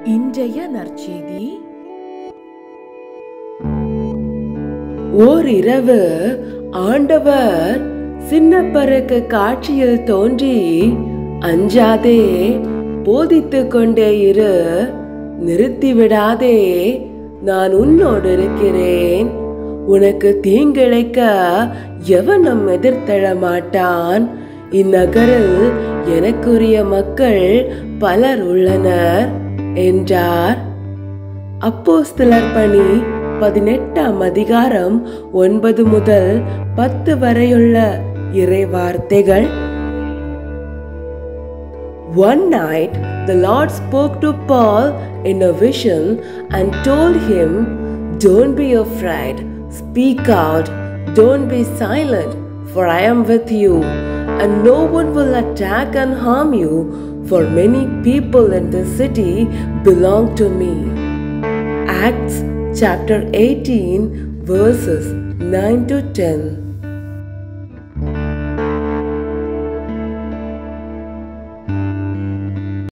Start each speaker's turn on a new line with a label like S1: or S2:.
S1: இன்றைய நற்செய்தி ஓர் இரவு ஆண்டவர் சின்னப்பருக்கு காட்சியில் தோன்றி அஞ்சாதே போதித்துக் கொண்டே இரு நிறுத்திவிடாதே நான் உன்னோடு இருக்கிறேன் உனக்கு தீங்கிழைக்க எவனும் எதிர்த்தழ மாட்டான் இந்நகரில் எனக்குரிய மக்கள் பலர் உள்ளனர் என்றார் அப்போஸ்தலர் பணி பதினெட்டாம் அதிகாரம் ஒன்பது முதல் பத்து வரையுள்ள இறை வார்த்தைகள் One night, the Lord spoke to Paul in a vision and told him, Don't be afraid, speak out, don't be silent, for I am with you, and no one will attack and harm you, for many people in this city belong to me. Acts chapter 18, verses 9 to 10.